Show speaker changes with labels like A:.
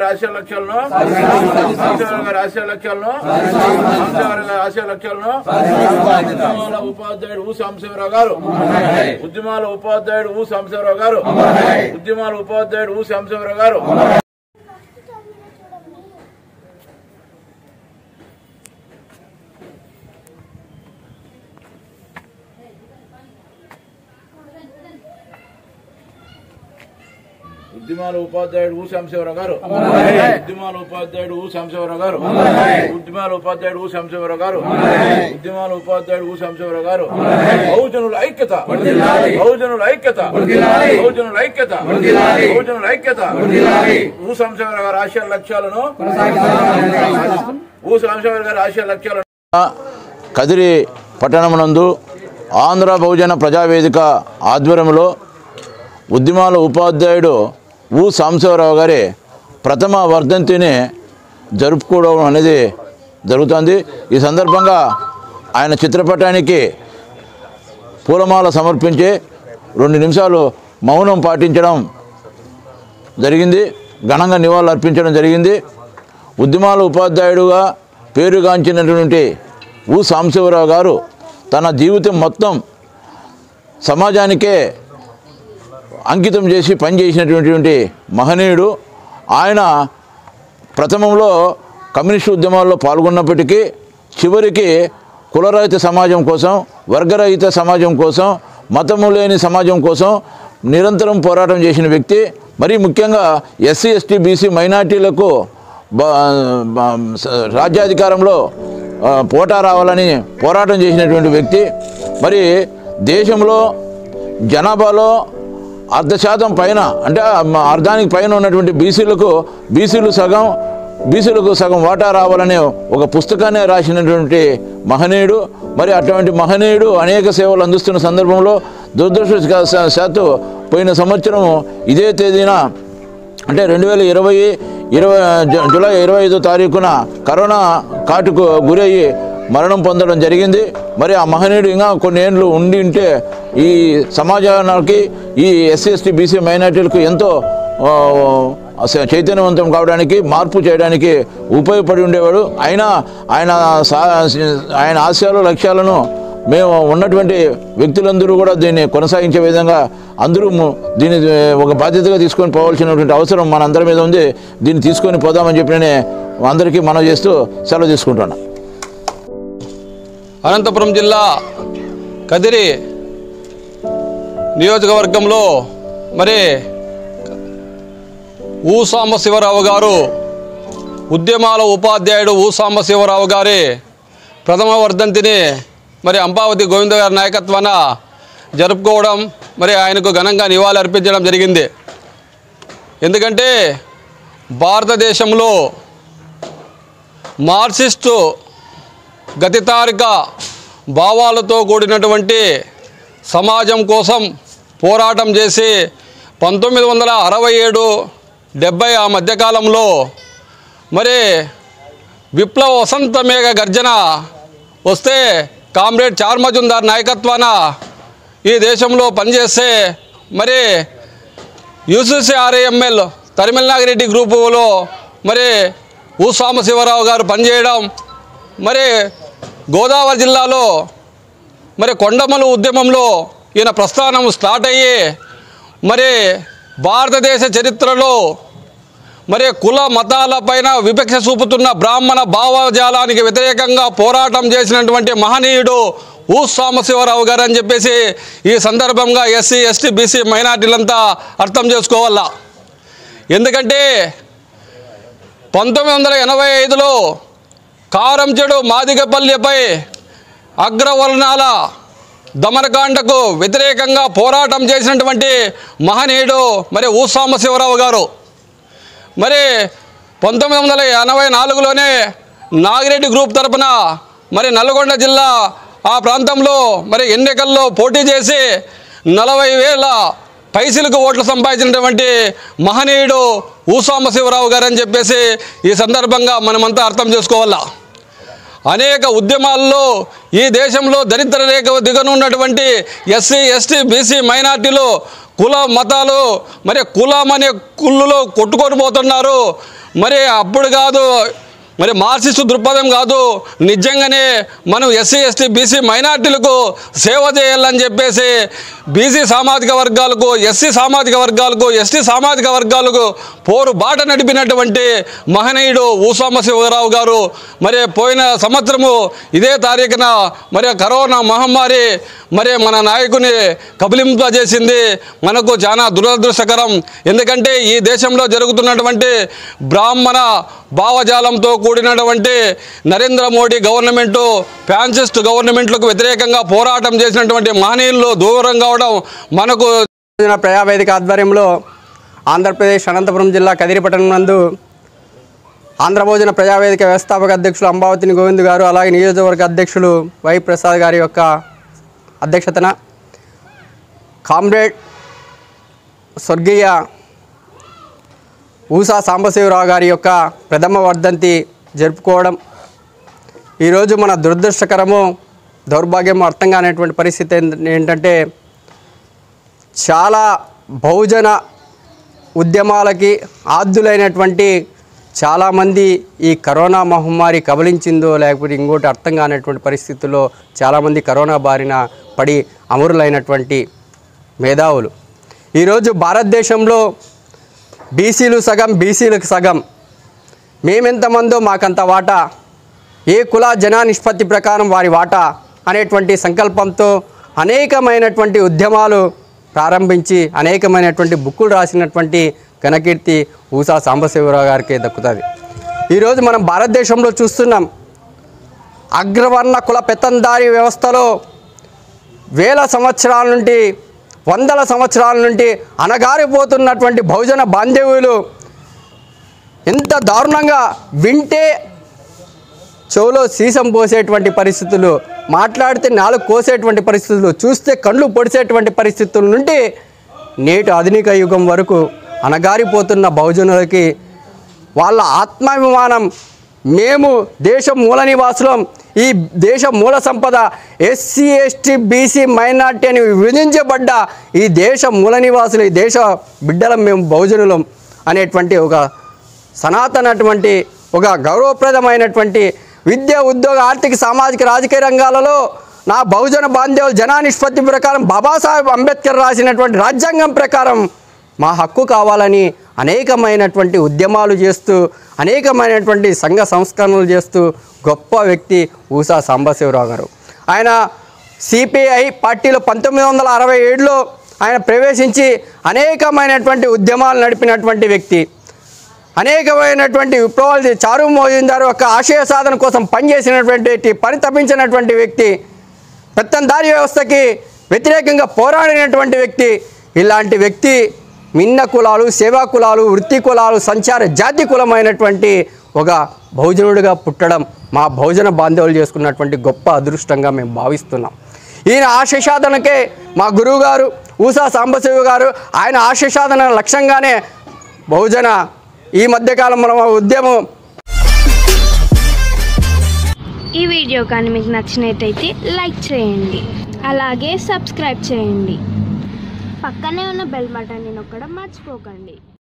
A: గారి ఆశయ లక్ష్యాలను సాంబశివరావు గారి ఆశయ లక్ష్యాలను సాంబశివరావు గారి ఆశయ లక్ష్యాలను ఉద్యమాల ఉపాధ్యాయుడు ఊ సాంబశివరావు గారు ఉద్యమాల ఉపాధ్యాయుడు ఊ సాంబశివరావు గారు ఉద్యమాల ఉపాధ్యాయుడు ఊ సాంబశివరావు గారు ఉద్యమాల ఉపాధ్యాయుడు ఊ సాంబశివరావు గారు ఉద్యమాల ఉపాధ్యాయుడు ఊ సాంబశివరావు గారు ఉద్యమాల ఉపాధ్యాయుడు ఊ సాంబశివరావు గారు ఉద్యమాల ఉపాధ్యాయుడు ఊ సాంబశివరావు గారు బహుజనుల ఐక్యత బహుజనుల ఐక్యత బహుజనుల ఐక్యత బహుజనుల ఐక్యత ఊ సాంబశివరావు గారి ఆశయ లక్ష్యాలను ఊ సాంబశివరావు గారి ఆశయ లక్ష్యాలను
B: కదిరి పట్టణమునందు ఆంధ్ర బహుజన ప్రజావేదిక ఆధ్వర్యంలో ఉద్యమాల ఉపాధ్యాయుడు ఊ సాంబశివరావు గారి ప్రథమ వర్ధంతిని జరుపుకోవడం అనేది జరుగుతుంది ఈ సందర్భంగా ఆయన చిత్రపటానికి పూలమాల సమర్పించి రెండు నిమిషాలు మౌనం పాటించడం జరిగింది ఘనంగా నివాళులు అర్పించడం జరిగింది ఉద్యమాల ఉపాధ్యాయుడుగా పేరుగాంచినటువంటి ఊ సాంబశివరావు గారు తన జీవితం మొత్తం సమాజానికే అంకితం చేసి పనిచేసినటువంటి మహనీయుడు ఆయన ప్రథమంలో కమ్యూనిస్టు ఉద్యమాల్లో పాల్గొన్నప్పటికీ చివరికి కులరహిత సమాజం కోసం వర్గరహిత సమాజం కోసం మతము లేని సమాజం కోసం నిరంతరం పోరాటం చేసిన వ్యక్తి మరీ ముఖ్యంగా ఎస్సీ ఎస్టీ బీసీ మైనార్టీలకు బ- బ- స- రాజ్యాధికారంలో ఆ, పోటా రావాలని పోరాటం చేసినటువంటి వ్యక్తి మరి దేశంలో జనాభాలో అర్ధ శాతం పైన అంటే ఆ అర్ధానికి పైన ఉన్నటువంటి బీసీలకు బీసీలు సగం బీసీలకు సగం వాటా రావాలనే ఒక పుస్తకాన్ని రాసినటువంటి మహనీయుడు మరి అటువంటి మహనీయుడు అనేక సేవలు అందిస్తున్న సందర్భంలో దురదృష్టశాత్తు పోయిన సంవత్సరం ఇదే తేదీన అంటే రెండు వేల ఇరవై ఇరవై జు- జూలై ఇరవై ఐదో తారీఖున కరోనా కాటుకు గురయ్యి మరణం పొందడం జరిగింది మరి ఆ మహనీయుడు ఇంకా కొన్ని ఏండ్లు ఉండి ఉంటే ఈ సమాజానికి ఈ ఎస్సీ ఎస్టీ బీసీ మైనార్టీలకు ఎంతో ఆ, స- చైతన్యవంతం కావడానికి మార్పు చేయడానికి ఉపయోగపడి ఉండేవాడు అయినా ఆయన సా ఆయన ఆశయాలు లక్ష్యాలను మేము ఉన్నటువంటి వ్యక్తులందరూ కూడా దీన్ని కొనసాగించే విధంగా అందరూ ము- దీన్ని ఏ, ఒక బాధ్యతగా తీసుకొని పోవాల్సినటువంటి అవసరం మన అందరి మీద ఉంది దీన్ని తీసుకొని పోదామని చెప్పి నేను అందరికీ మనవి చేస్తూ సెలవు తీసుకుంటున్నాను
C: అనంతపురం జిల్లా కదిరి నియోజకవర్గంలో మరి ఊ సాంబశివరావు గారు ఉద్యమాల ఉపాధ్యాయుడు ఊ సాంబశివరావు గారి ప్రథమ వర్ధంతిని మరి అంబావతి గోవింద గారి నాయకత్వాన జరుపుకోవడం మరి ఆయనకు ఘనంగా నివాళి అర్పించడం జరిగింది ఎందుకంటే భారతదేశంలో మార్క్సిస్టు గతితారిక భావాలతో కూడినటువంటి సమాజం కోసం పోరాటం చేసి పంతొమ్మిది వందల అరవై ఏడు డెబ్బై ఆ మధ్యకాలంలో మరి విప్లవ వసంత మేఘ గర్జన వస్తే కామ్రేడ్ చార్మజుందార్ నాయకత్వాన ఈ దేశంలో పనిచేస్తే మరి యూసీసీ ఆర్ఏఎంఎల్ తరిమిల్నాగిరెడ్డి గ్రూపులో మరి ఊ సాంబశివరావు గారు పనిచేయడం మరి గోదావరి జిల్లాలో మరి కొండమలు ఉద్యమంలో ఈయన ప్రస్థానం స్టార్ట్ అయ్యి మరి భారతదేశ చరిత్రలో మరి కుల మతాలపైన వివక్ష చూపుతున్న బ్రాహ్మణ భావజాలానికి వ్యతిరేకంగా పోరాటం చేసినటువంటి మహనీయుడు ఊ సాంబశివరావు గారు అని చెప్పేసి ఈ సందర్భంగా ఎస్సీ ఎస్టీ బీసీ మైనార్టీలంతా అర్థం చేసుకోవాలా ఎందుకంటే పంతొమ్మిది వందల ఎనభై ఐదులో కారంచెడు మాదిగపల్లిపై అగ్రవర్ణాల దమనకాండకు వ్యతిరేకంగా పోరాటం చేసినటువంటి మహనీయుడు మరి ఊ సాంబశివరావు గారు మరి పంతొమ్మిది వందల ఎనభై నాలుగులోనే నాగిరెడ్డి గ్రూప్ తరపున మరి నల్గొండ జిల్లా ఆ ప్రాంతంలో మరి ఎన్నికల్లో పోటీ చేసి నలభై వేల పైసలకు ఓట్లు సంపాదించినటువంటి మహనీయుడు ఊసాంబశివరావు గారు అని చెప్పేసి ఈ సందర్భంగా మనమంతా అర్థం చేసుకోవాలా అనేక ఉద్యమాల్లో ఈ దేశంలో దరిద్ర రేఖ దిగనున్నటువంటి ఎస్సీ ఎస్టీ బీసీ మైనార్టీలు కుల మతాలు మరి కులం అనే కుళ్ళులో కొట్టుకొని పోతున్నారు మరి అప్పుడు కాదు మరి మార్క్సిస్ట్ దృక్పథం కాదు నిజంగానే మనం ఎస్సీ ఎస్టీ బీసీ మైనార్టీలకు సేవ చేయాలని చెప్పేసి బీసీ సామాజిక వర్గాలకు ఎస్సీ సామాజిక వర్గాలకు ఎస్టీ సామాజిక వర్గాలకు పోరు బాట నడిపినటువంటి మహనీయుడు ఊసామ శివరావు గారు మరి పోయిన సంవత్సరము ఇదే తారీఖున మరి కరోనా మహమ్మారి మరి మన నాయకుని కబలింపజేసింది మనకు చాలా దురదృష్టకరం ఎందుకంటే ఈ దేశంలో జరుగుతున్నటువంటి బ్రాహ్మణ భావజాలంతో కూడినటువంటి నరేంద్ర మోడీ గవర్నమెంటు ఫ్యాన్సిస్ట్ గవర్నమెంట్లకు వ్యతిరేకంగా పోరాటం చేసినటువంటి మహనీయులు దూరం కావడం మనకు
D: యోజన ప్రజావేదిక ఆధ్వర్యంలో ఆంధ్రప్రదేశ్ అనంతపురం జిల్లా కదిరిపట్టణం నందు ఆంధ్రభోజన ప్రజావేదిక వ్యవస్థాపక అధ్యక్షులు అంబావతిని గోవింద్ గారు అలాగే నియోజకవర్గ అధ్యక్షులు వై ప్రసాద్ గారి యొక్క అధ్యక్షతన కామ్రేడ్ స్వర్గీయ ఊసా సాంబశివరావు గారి యొక్క ప్రథమ వర్ధంతి జరుపుకోవడం ఈరోజు మన దురదృష్టకరము దౌర్భాగ్యము అర్థం కానటువంటి పరిస్థితి ఏంట- ఏంటంటే చాలా బహుజన ఉద్యమాలకి ఆద్యులైనటువంటి చాలామంది ఈ కరోనా మహమ్మారి కబలించిందో లేకపోతే ఇంకోటి అర్థం కానటువంటి పరిస్థితుల్లో చాలామంది కరోనా బారిన పడి అమరులైనటువంటి మేధావులు ఈరోజు భారతదేశంలో బీసీలు సగం బీసీలకు సగం మేమెంతమందో మాకంత వాటా ఏ కుల జనా నిష్పత్తి ప్రకారం వారి వాటా అనేటువంటి సంకల్పంతో అనేకమైనటువంటి ఉద్యమాలు ప్రారంభించి అనేకమైనటువంటి బుక్కులు రాసినటువంటి ఘనకీర్తి ఊసా సాంబశివరావు గారికి దక్కుతుంది ఈరోజు మనం భారతదేశంలో చూస్తున్నాం అగ్రవర్ణ కుల పెత్తందారీ వ్యవస్థలో వేల సంవత్సరాల నుండి వందల సంవత్సరాల నుండి అనగారిపోతున్నటువంటి బహుజన బాంధవ్యులు ఎంత దారుణంగా వింటే చెవులో సీసం పోసేటువంటి పరిస్థితులు మాట్లాడితే నాలుగు కోసేటువంటి పరిస్థితులు చూస్తే కళ్ళు పొడిసేటువంటి పరిస్థితుల నుండి నేటి ఆధునిక యుగం వరకు అనగారిపోతున్న బహుజనులకి వాళ్ళ ఆత్మాభిమానం మేము దేశం మూల నివాసులం ఈ దేశ మూల సంపద ఎస్సీ ఎస్టీ బీసీ మైనార్టీ అని విభజించబడ్డ ఈ దేశ మూల నివాసులు ఈ దేశ బిడ్డలం మేము బహుజనులం అనేటువంటి ఒక సనాతనటువంటి ఒక గౌరవప్రదమైనటువంటి విద్య ఉద్యోగ ఆర్థిక సామాజిక రాజకీయ రంగాలలో నా బహుజన బాంధవ్యులు జనా నిష్పత్తి ప్రకారం బాబాసాహెబ్ అంబేద్కర్ రాసినటువంటి రాజ్యాంగం ప్రకారం మా హక్కు కావాలని అనేకమైనటువంటి ఉద్యమాలు చేస్తూ అనేకమైనటువంటి సంఘ సంస్కరణలు చేస్తూ గొప్ప వ్యక్తి ఊసా సాంబశివరావు గారు ఆయన సిపిఐ పార్టీలో పంతొమ్మిది వందల అరవై ఏడులో ఆయన ప్రవేశించి అనేకమైనటువంటి ఉద్యమాలు నడిపినటువంటి వ్యక్తి అనేకమైనటువంటి విప్లవాలు చేసి చారు మోజిందారు యొక్క ఆశయ సాధన కోసం పనిచేసినటువంటి పరితపించినటువంటి వ్యక్తి పెత్తందారి వ్యవస్థకి వ్యతిరేకంగా పోరాడినటువంటి వ్యక్తి ఇలాంటి వ్యక్తి మిన్న కులాలు సేవా కులాలు వృత్తి కులాలు సంచార జాతి కులమైనటువంటి ఒక బహుజనుడిగా పుట్టడం మా బహుజన బాంధవులు చేసుకున్నటువంటి గొప్ప అదృష్టంగా మేము భావిస్తున్నాం ఈయన ఆశయ సాధనకే మా గురువు గారు ఊసా సాంబశివ గారు ఆయన ఆశయ సాధన లక్ష్యంగానే బహుజన ఈ మధ్యకాలం మన ఉద్యమం
E: ఈ వీడియో కానీ మీకు నచ్చినట్టయితే లైక్ చేయండి అలాగే సబ్స్క్రైబ్ చేయండి పక్కనే ఉన్న బెల్ బటన్ని నొక్కడం మర్చిపోకండి